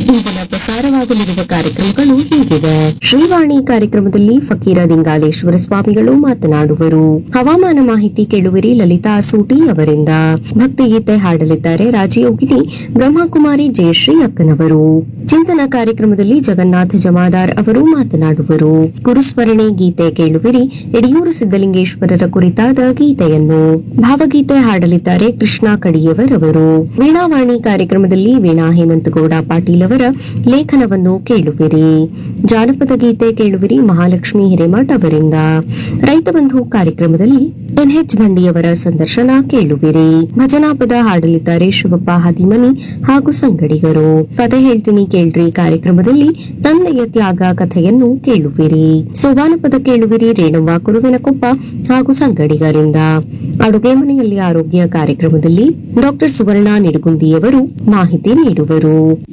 ಈ ದಿನ ಪ್ರಸಾರವಾಗಲಿರುವ ಕಾರ್ಯಕ್ರಮಗಳು ಹೀಗಿವೆ ಶ್ರೀವಾಣಿ ಕಾರ್ಯಕ್ರಮದಲ್ಲಿ ಫಕೀರ ದಿಂಗಾಲೇಶ್ವರ ಸ್ವಾಮಿಗಳು ಮಾತನಾಡುವರು ಹವಾಮಾನ ಮಾಹಿತಿ ಕೇಳುವಿರಿ ಲಲಿತಾ ಸೂಟಿ ಅವರಿಂದ ಭಕ್ತಿಗೀತೆ ಹಾಡಲಿದ್ದಾರೆ ರಾಜಯೋಗಿನಿ ಬ್ರಹ್ಮಕುಮಾರಿ ಜಯಶ್ರೀ ಅಕ್ಕನವರು ಚಿಂತನ ಕಾರ್ಯಕ್ರಮದಲ್ಲಿ ಜಗನ್ನಾಥ ಜಮಾದಾರ್ ಅವರು ಮಾತನಾಡುವರು ಗುರುಸ್ಮರಣೆ ಗೀತೆ ಕೇಳುವಿರಿ ಯಡಿಯೂರು ಸಿದ್ದಲಿಂಗೇಶ್ವರರ ಕುರಿತಾದ ಗೀತೆಯನ್ನು ಭಾವಗೀತೆ ಹಾಡಲಿದ್ದಾರೆ ಕೃಷ್ಣ ಕಡಿಯವರ್ ಅವರು ವೀಣಾವಾಣಿ ಕಾರ್ಯಕ್ರಮದಲ್ಲಿ ವೀಣಾ ಹೇಮಂತಗೌಡ ಪಾಟೀಲ್ ಅವರ ಲೇಖನವನ್ನು ಕೇಳುವಿರಿ ಜಾನಪದ ಗೀತೆ ಕೇಳುವಿರಿ ಮಹಾಲಕ್ಷ್ಮಿ ಹಿರೇಮಠ್ ಅವರಿಂದ ರೈತ ಬಂಧು ಕಾರ್ಯಕ್ರಮದಲ್ಲಿ ಎನ್ಎಚ್ ಬಂಡಿಯವರ ಸಂದರ್ಶನ ಕೇಳುವಿರಿ ಭಜನಾ ಪದ ಹಾಡಲಿದ್ದಾರೆ ಶಿವಪ್ಪ ಹದಿಮನಿ ಹಾಗೂ ಸಂಗಡಿಗರು ಕಥೆ ಹೇಳ್ತೀನಿ ಕೇಳ್ರಿ ಕಾರ್ಯಕ್ರಮದಲ್ಲಿ ತಂದೆಯ ತ್ಯಾಗ ಕಥೆಯನ್ನು ಕೇಳುವಿರಿ ಸೋಬಾನ ಪದ ಕೇಳುವಿರಿ ರೇಣುವ ಕುರುವಿನಕೊಪ್ಪ ಹಾಗೂ ಸಂಗಡಿಗರಿಂದ ಅಡುಗೆ ಮನೆಯಲ್ಲಿ ಆರೋಗ್ಯ ಕಾರ್ಯಕ್ರಮದಲ್ಲಿ ಡಾಕ್ಟರ್ ಸುವರ್ಣ ನಿಡುಗುಂದಿಯವರು ಮಾಹಿತಿ ನೀಡುವರು